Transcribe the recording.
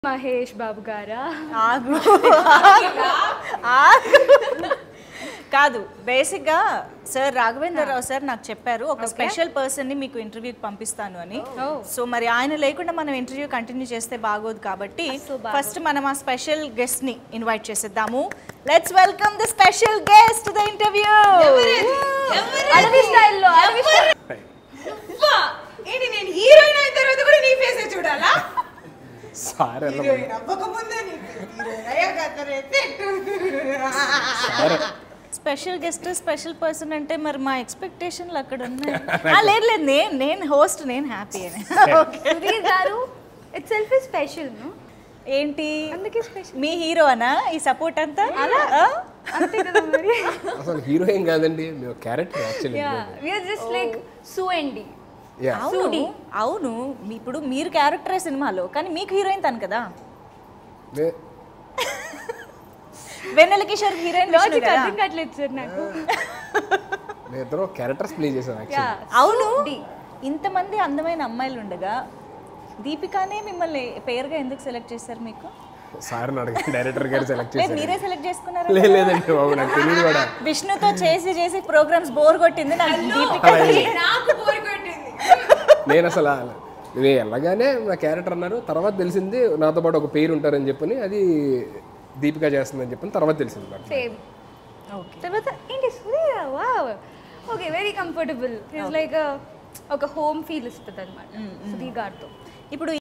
మహేష్ బాబు గారా ఆగు ఆగు. కాదు బేసిక్గా సార్ రాఘవేంద్ర రావు సార్ నాకు చెప్పారు ఒక స్పెషల్ పర్సన్ ని మీకు ఇంటర్వ్యూకి పంపిస్తాను అని Oh. సో మరి ఆయన లేకుండా మనం ఇంటర్వ్యూ కంటిన్యూ చేస్తే బాగోదు కాబట్టి అస్సలు బాగోదు. ఫస్ట్ మనం ఆ స్పెషల్ గెస్ట్ ని ఇన్వైట్ చేసేద్దాము let's welcome the special guest the interview అడవి స్టైల్లో అడవి స్టైల్ అబ్బా! ఏంటి నేను హీరోయిన్ అయిన తర్వాత కూడా నీ ఫేసే చూడాలా సార్ ఎలా హీరోయిన్ అవ్వకముందే నీ face, హీరోయిన్ అయ్యాక అతను effect. Special guest special person అంటే మరి మా ఎక్స్పెక్టేషన్లు అక్కడ ఉన్నాయి ఆ, లేదు లేదు నేను నేను హోస్ట్ నేను హ్యాపీ అని సుధీర్ గారు ఇట్ సెల్ఫ్ స్పెషల్ ఏంటి అందుకే స్పెషల్ మీ హీరో అనా ఈ సపోర్ట్ అంతా అలా అంతే కదా మరి అసలు హీరోయిన్ కాదండి మేము character actually yeah we are just like సు అండ్ డి యా అవును అవును మీ- ఇప్పుడు మీరు క్యారెక్టరే సినిమాలో కానీ మీకు హీరోయిన్ తను కదా వెన్నెల కిషోర్ హీరోయిన్ లాజిక్ అర్థం కావట్లేదు సార్ నాకు మేము ఇద్దరు క్యారెక్టర్స్ ప్లే చేసాం యా యాక్చువల్లీ అవును ఇంతమంది అందమైన అమ్మాయిలు ఉండగా దీపికానే మిమ్మల్ని పేరుగా ఎందుకు సెలెక్ట్ చేశారు మీకు సార్ని అడిగి డైరెక్టర్ గారు సెలెక్ట్ లేదు చేశారు మీరే సెలెక్ట్ చేసుకున్నారు లేదు లేదండి బాబు నాకు తెలియదు కూడా విష్ణుతో చేసి చేసి ప్రోగ్రామ్స్ బోర్ కొట్టింది నాకు దీపిక నాకు బోర్ కొట్టింది నేను అసలు నేను వెళ్ళగానే నా క్యారెక్టర్ అన్నారు తర్వాత తెలిసింది నాతో పాటు ఒక పేరు ఉంటారని చెప్పని అది దీపిక చేస్తుందని చెప్పని తర్వాత తెలిసింది నాకు సేమ్ తర్వాత ఏంటి Sudheer wow okay very comfortable it's like ఒక హోమ్ ఫీల్ ఇస్తుంది అనమాట సుధీర్ గారితో ఇప్పుడు